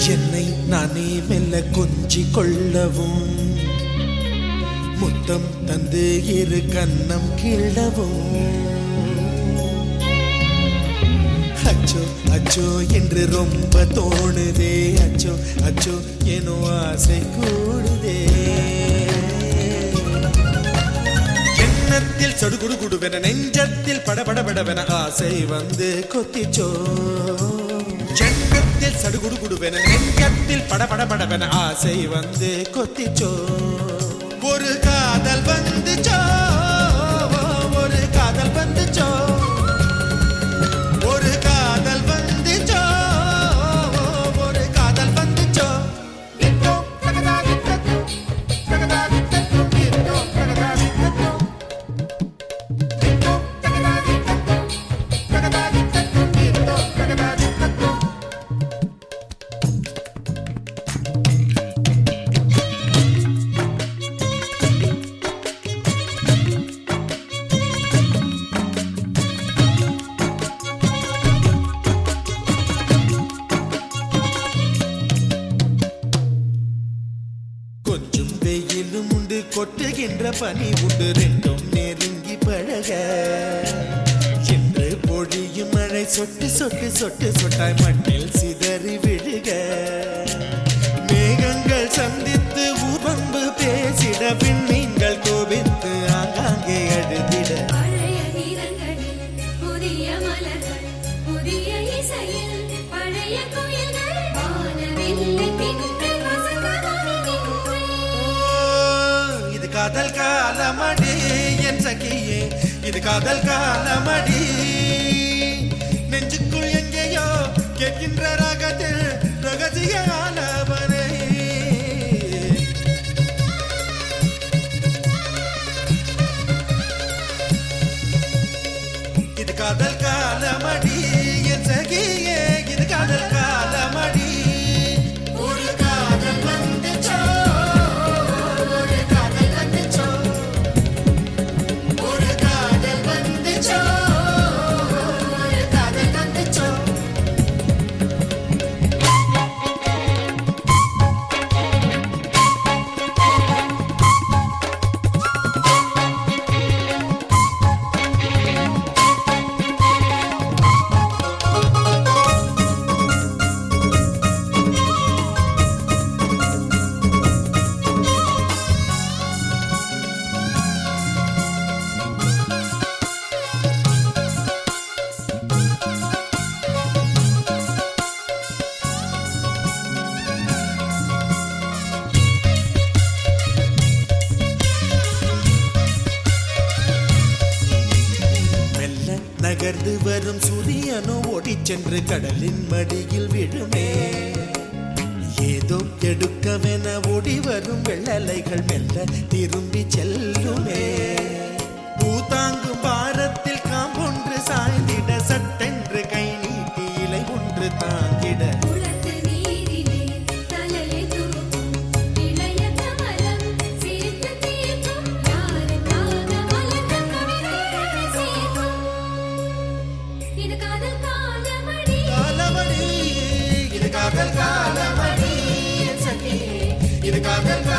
என்னை நானே மெல்ல கொஞ்சி கொள்ளவும் முத்தம் தந்து இரு கண்ணம் கிள்ளவும் அச்சோ அச்சோ என்று ரொம்ப தோணுதே அச்சோ அச்சோ ஏனோ ஆசை கூடுதே எண்ணத்தில் சடுகுடு குடுவென நெஞ்சத்தில் படபடபடவென ஆசை வந்து கொத்திச்சோ எண்ணத்தில் சடுகுடு குடுவென நெஞ்சத்தில் படபடபடவென ஆசை வந்து கொத்திச்சோ ஒரு காதல் வந்துச்சோ ஒரு காதல் வந்துச்சோ ஒரு காதல் வந்துச்சோ ஒரு காதல் வந்துச்சோ கொஞ்சம் வெயிலும் உண்டு கொட்டுகின்ற பனி உண்டு ரெண்டும் நெருங்கி பழக என்று பொழியும் மழை சொட்டு சொட்டு சொட்டு சொட்டாய் மண்ணில் சிதறி விழுக மேகங்கள் சந்தித்து உபம்பு பேசிட விண்மீன்கள் கோபித்து ஆங்காங்கே அழுதிட பழைய கீதங்களில் புதிய மலர்கள் புதிய இசையில் பழைய குயில்கள் வானவில்லை தின்று வசந்தமாய் நின்று. ஓ, இது காதல் காலமடி என் சகியே இது காதல் காலமடி நெஞ்சுக்குள் எங்கேயோ கேட்கின்ற ராகத்தில் ரகசிய ஆலவனை இது காதல் காலமடி என் சகியே இது காதல் காலமடி ஒரு காதல் வந்துச்சோ ஒரு காதல் வந்துச்சோ ஒரு காதல் வந்துச்சோ ஒரு காதல் வந்துச்சோ மெல்ல நகர்ந்து வரும் சூரியனோ ஓடிச் சென்று கடலின் மடியில் விழுமே ஏதோ எடுக்கவென ஓடி வரும் வெள்ளலைகள் மெல்ல திரும்பி செல்லுமே பூதாங்கும் பாரத்தில் காம்பொன்று சாய்ந்திட சட்டென்று கை நீட்டி இலை ஒன்று தாங்கிட குளத்து நீரிலே தலையை தூக்கும் இளைய கமலம் சிரித்து தீர்க்கும் யாருக்காக மலர்ந்த கவிதைகளை சேர்க்கும். இது காதல் காலமடி காலமணி இது காதல் காலமணி என் சகியே இது காதல்